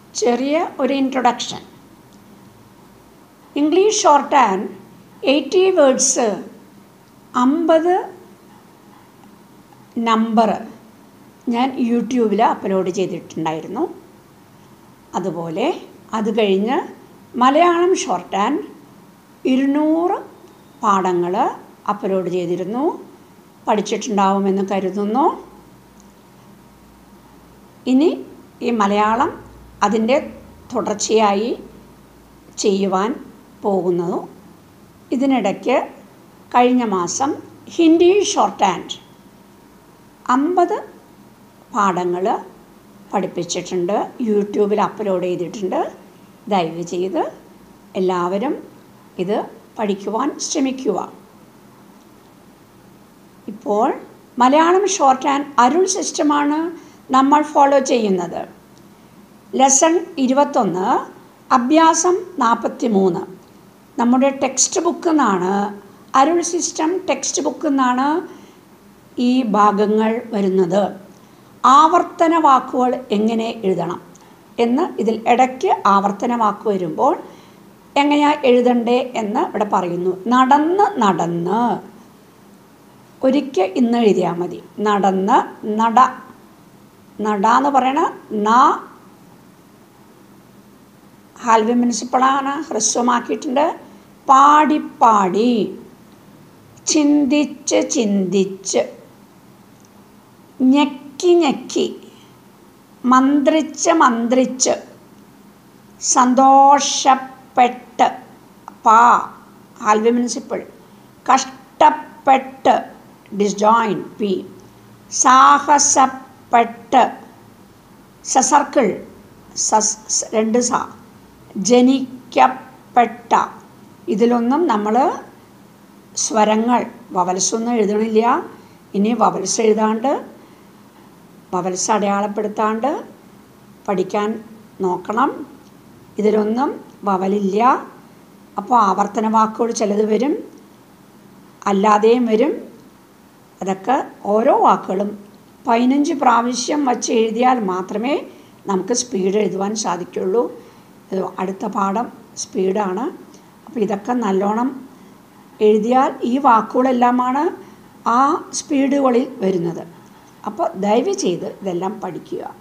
ചെറിയ ഒരു introduction English short and eighty words അമ്പത് നമ്പർ ഞാൻ യൂട്യൂബിൽ അപ്ലോഡ് ചെയ്തിട്ടുണ്ടായിരുന്നു അതുപോലെ അത് കഴിഞ്ഞ് മലയാളം ഷോർട്ട് ആൻഡ് ഇരുന്നൂറ് പാഠങ്ങൾ അപ്ലോഡ് ചെയ്തിരുന്നു പഠിച്ചിട്ടുണ്ടാവുമെന്ന് കരുതുന്നു ഇനി ഈ മലയാളം അതിൻ്റെ തുടർച്ചയായി ചെയ്യുവാൻ പോകുന്നു ഇതിനിടയ്ക്ക് കഴിഞ്ഞ മാസം ഹിന്ദി ഷോർട്ട് ആൻഡ് അമ്പത് പാഠങ്ങൾ പഠിപ്പിച്ചിട്ടുണ്ട് യൂട്യൂബിൽ അപ്ലോഡ് ചെയ്തിട്ടുണ്ട് ദയവ് ചെയ്ത് എല്ലാവരും ഇത് പഠിക്കുവാൻ ശ്രമിക്കുക ഇപ്പോൾ മലയാളം ഷോർട്ട് ആൻഡ് അരുൾ സിസ്റ്റമാണ് നമ്മൾ ഫോളോ ചെയ്യുന്നത് ലെസൺ ഇരുപത്തൊന്ന് അഭ്യാസം നാൽപ്പത്തി മൂന്ന് നമ്മുടെ ടെക്സ്റ്റ് ബുക്കിൽ നിന്നാണ് അരുൾ സിസ്റ്റം ടെക്സ്റ്റ് ബുക്കിൽ നിന്നാണ് ഈ ഭാഗങ്ങൾ വരുന്നത് ആവർത്തന വാക്കുകൾ എങ്ങനെ എഴുതണം എന്ന് ഇതിൽ ഇടയ്ക്ക് ആവർത്തന വാക്ക് വരുമ്പോൾ എങ്ങനെയാ എഴുതണ്ടേ എന്ന് ഇവിടെ പറയുന്നു നടന്ന് നടന്ന് ഒരിക്കൽ ഇന്ന് എഴുതിയാൽ മതി നടന്ന് നട നട എന്ന് പറയണ ന ഹാൽവി മുനിസിപ്പളാണ് ഹ്രസ്വമാക്കിയിട്ടുണ്ട് പാടി പാടി ചിന്തിച്ച് ചിന്തിച്ച് ഞെക്കി ഞെക്കി മന്ത്രിച്ച് മന്ത്രിച്ച് സന്തോഷപ്പെട്ട് പാ ഹാൽവി മുനിസിപ്പിൾ കഷ്ടപ്പെട്ട് ഡിസ്ജോയിൻ പി സാഹസപ്പെട്ട് സസർക്കിൾ സസ് രണ്ട് സ ജനിക്കപ്പെട്ട ഇതിലൊന്നും നമ്മൾ സ്വരങ്ങൾ വവൽസൊന്നും എഴുതണില്ല ഇനി വവൽസ് എഴുതാണ്ട് വവൽസ് അടയാളപ്പെടുത്താണ്ട് പഠിക്കാൻ നോക്കണം ഇതിലൊന്നും വവലില്ല അപ്പോൾ ആവർത്തന വാക്കുകൾ ചിലത് വരും അല്ലാതെയും വരും അതൊക്കെ ഓരോ വാക്കുകളും പതിനഞ്ച് പ്രാവശ്യം വച്ച് എഴുതിയാൽ മാത്രമേ നമുക്ക് സ്പീഡ് എഴുതുവാൻ സാധിക്കുള്ളൂ ഇത് അടുത്ത പാഠം സ്പീഡാണ് അപ്പോൾ ഇതൊക്കെ നല്ലോണം എഴുതിയാൽ ഈ വാക്കുകളെല്ലാമാണ് ആ സ്പീഡുകളിൽ വരുന്നത് അപ്പോൾ ദയവ് ചെയ്ത് ഇതെല്ലാം പഠിക്കുക